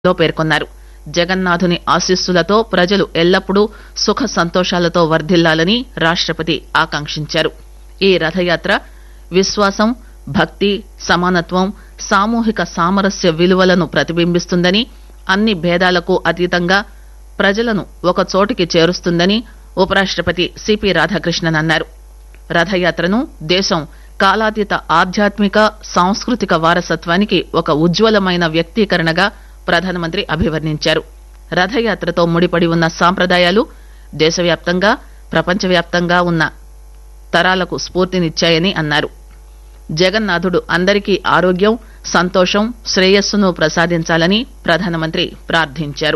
లో పేర్కొన్నారు జగన్నాథుని ఆశీస్సులతో ప్రజలు ఎల్లప్పుడూ సుఖ సంతోషాలతో వర్ధిల్లాలని రాష్టపతి ఆకాంక్షించారు ఈ రథయాత్ర విశ్వాసం భక్తి సమానత్వం సామూహిక సామరస్య విలువలను ప్రతిబింబిస్తుందని అన్ని భేదాలకు అతీతంగా ప్రజలను ఒక చోటికి చేరుస్తుందని ఉపరాష్టపతి సిపి రాధాకృష్ణన్ అన్నారు రథయాత్రను దేశం కాలాతీత ఆధ్యాత్మిక సాంస్కృతిక వారసత్వానికి ఒక ఉజ్వలమైన వ్యక్తీకరణగా ప్రధానమంత్రి అభివర్ణించారు రథయాత్రతో ముడిపడి ఉన్న సాంప్రదాయాలు దేశవ్యాప్తంగా ప్రపంచవ్యాప్తంగా ఉన్న తరాలకు స్ఫూర్తినిచ్చాయని అన్నారు జగన్నాథుడు అందరికీ ఆరోగ్యం సంతోషం శ్రేయస్సును ప్రసాదించాలని ప్రధానమంత్రి ప్రార్థించారు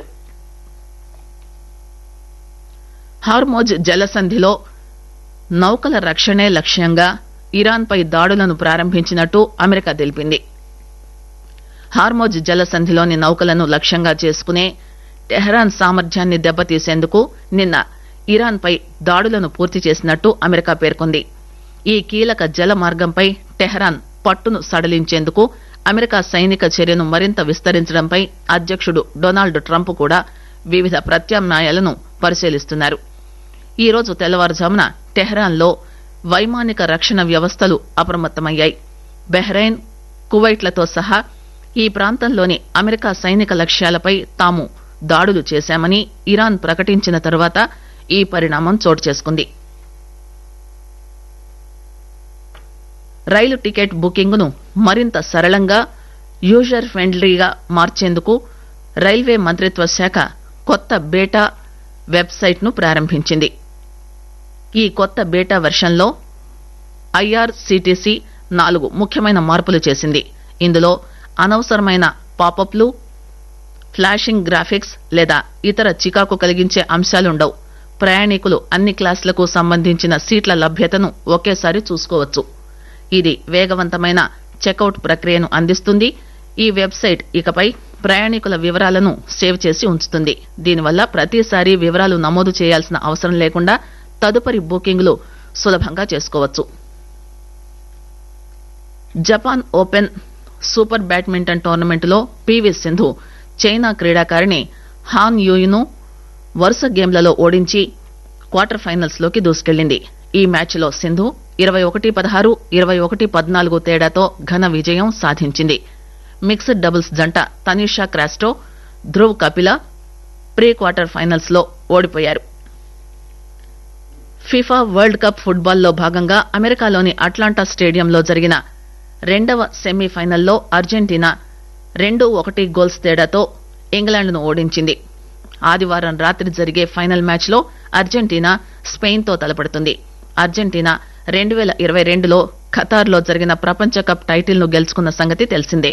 హార్మోజ్ జలసంధిలో నౌకల రక్షణే లక్ష్యంగా ఇరాన్పై దాడులను ప్రారంభించినట్టు అమెరికా తెలిపింది హార్మోజ్ జలసంధిలోని నౌకలను లక్ష్యంగా చేసుకునే టెహ్రాన్ సామర్థ్యాన్ని దెబ్బతీసేందుకు నిన్న ఇరాన్పై దాడులను పూర్తి చేసినట్టు అమెరికా పేర్కొంది ఈ కీలక జల మార్గంపై టెహ్రాన్ పట్టును సడలించేందుకు అమెరికా సైనిక చర్యను మరింత విస్తరించడంపై అధ్యక్షుడు డొనాల్డ్ ట్రంప్ కూడా వివిధ ప్రత్యామ్నాయాలను పరిశీలిస్తున్నారు ఈ రోజు తెల్లవారుజామున టెహ్రాన్లో వైమానిక రక్షణ వ్యవస్థలు అప్రమత్తమయ్యాయి బెహ్రెయిన్ కువైట్లతో సహా ఈ ప్రాంతంలోని అమెరికా సైనిక లక్ష్యాలపై తాము దాడులు చేశామని ఇరాన్ ప్రకటించిన తరువాత ఈ పరిణామం చోటు చేసుకుంది రైలు టికెట్ బుకింగ్ ను మరింత సరళంగా యూజర్ ఫ్రెండ్లీగా మార్చేందుకు రైల్వే మంత్రిత్వ శాఖ కొత్త బేటా వెబ్సైట్ ను ప్రారంభించింది ఈ కొత్త బేటా వెర్షన్లో ఐఆర్సీటీసీ నాలుగు ముఖ్యమైన మార్పులు చేసింది ఇందులో అనవసరమైన పాపప్లు ఫ్లాషింగ్ గ్రాఫిక్స్ లేదా ఇతర చికాకు కలిగించే అంశాలుండవు ప్రయాణికులు అన్ని క్లాసులకు సంబంధించిన సీట్ల లభ్యతను ఒకేసారి చూసుకోవచ్చు ఇది వేగవంతమైన చెక్అవుట్ ప్రక్రియను అందిస్తుంది ఈ వెబ్సైట్ ఇకపై ప్రయాణికుల వివరాలను సేవ్ చేసి ఉంచుతుంది దీనివల్ల ప్రతిసారి వివరాలు నమోదు చేయాల్సిన అవసరం లేకుండా తదుపరి బుకింగ్లు సులభంగా చేసుకోవచ్చు జపాన్ ఓపెన్ సూపర్ బ్యాడ్మింటన్ టోర్నమెంటులో పీవీ సింధు చైనా క్రీడాకారిణి హాన్ యూయును వరుస గేమ్లలో ఓడించి క్వార్టర్ ఫైనల్స్ లోకి దూసుకెళ్లింది ఈ మ్యాచ్ లో సింధు ఇరవై ఒకటి పదహారు ఇరవై ఒకటి పద్నాలుగు తేడాతో ఘన విజయం సాధించింది మిక్స్డ్ డబుల్స్ జంట Tanisha Crasto Dhruv Kapila pre quarter finals లో ఓడిపోయారు ఫిఫా వరల్డ్ కప్ ఫుట్బాల్లో భాగంగా అమెరికాలోని అట్లాంటా స్టేడియంలో జరిగిన రెండవ సెమీఫైనల్లో అర్జెంటీనా రెండు ఒకటి గోల్స్ తేడాతో ఇంగ్లాండ్ను ఓడించింది ఆదివారం రాత్రి జరిగే ఫైనల్ మ్యాచ్లో అర్జెంటీనా స్పెయిన్తో తలపడుతుంది అర్జెంటీనా రెండు వేల ఇరవై రెండులో ఖతార్లో జరిగిన ప్రపంచ కప్ టైటిల్ను గెలుచుకున్న సంగతి తెలిసిందే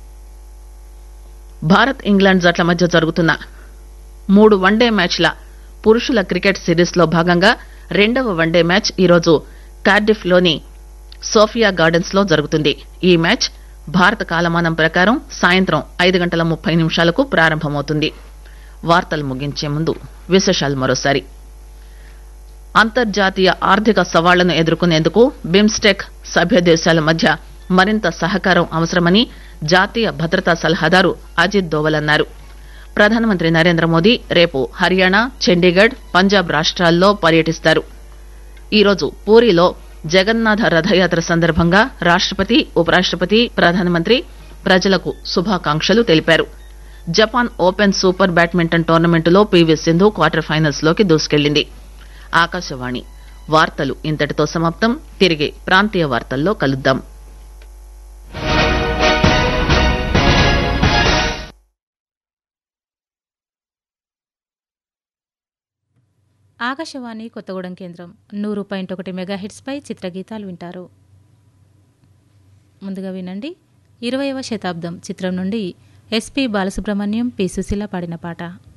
భారత్ ఇంగ్లాండ్ జట్ల మధ్య జరుగుతున్న మూడు వన్డే మ్యాచ్ల పురుషుల క్రికెట్ సిరీస్లో భాగంగా రెండవ వన్డే మ్యాచ్ ఈరోజు కార్డిఫ్ లోని సోఫియా గార్డెన్స్ లో జరుగుతుంది ఈ మ్యాచ్ భారత కాలమానం ప్రకారం సాయంత్రం ఐదు గంటల ముప్పై నిమిషాలకు ప్రారంభమవుతుంది వార్తలు ముగించే ముందు విశేషాలు మరోసారి అంతర్జాతీయ ఆర్థిక సవాళ్లను ఎదుర్కొనేందుకు బిమ్స్టెక్ సభ్య దేశాల మధ్య మరింత సహకారం అవసరమని జాతీయ భద్రతా సలహాదారు అజిత్ దోవల్ అన్నారు ప్రధానమంత్రి నరేంద్ర మోదీ రేపు హర్యానా చండీగఢ్ పంజాబ్ రాష్ట్రాల్లో పర్యటిస్తారు ఈరోజు పూరిలో జగన్నాథ రథయాత్ర సందర్భంగా రాష్టపతి ఉపరాష్టపతి ప్రధానమంత్రి ప్రజలకు శుభాకాంక్షలు తెలిపారు జపాన్ ఓపెన్ సూపర్ బ్యాడ్మింటన్ టోర్నమెంటులో పీవీ సింధు క్వార్టర్ ఫైనల్స్ లోకి దూసుకెళ్లింది ఆకాశవాణి వార్తలు ఇంతటితో సమాప్తం తిరిగి ప్రాంతీయ వార్తల్లో కలుద్దాం ఆకాశవాణి కొత్తగూడెం కేంద్రం నూరు పాయింట్ ఒకటి మెగాహిట్స్పై చిత్రగీతాలు వింటారు ముందుగా వినండి ఇరవైవ శతాబ్దం చిత్రం నుండి ఎస్పి బాలసుబ్రహ్మణ్యం పి సుశీల పాడిన పాట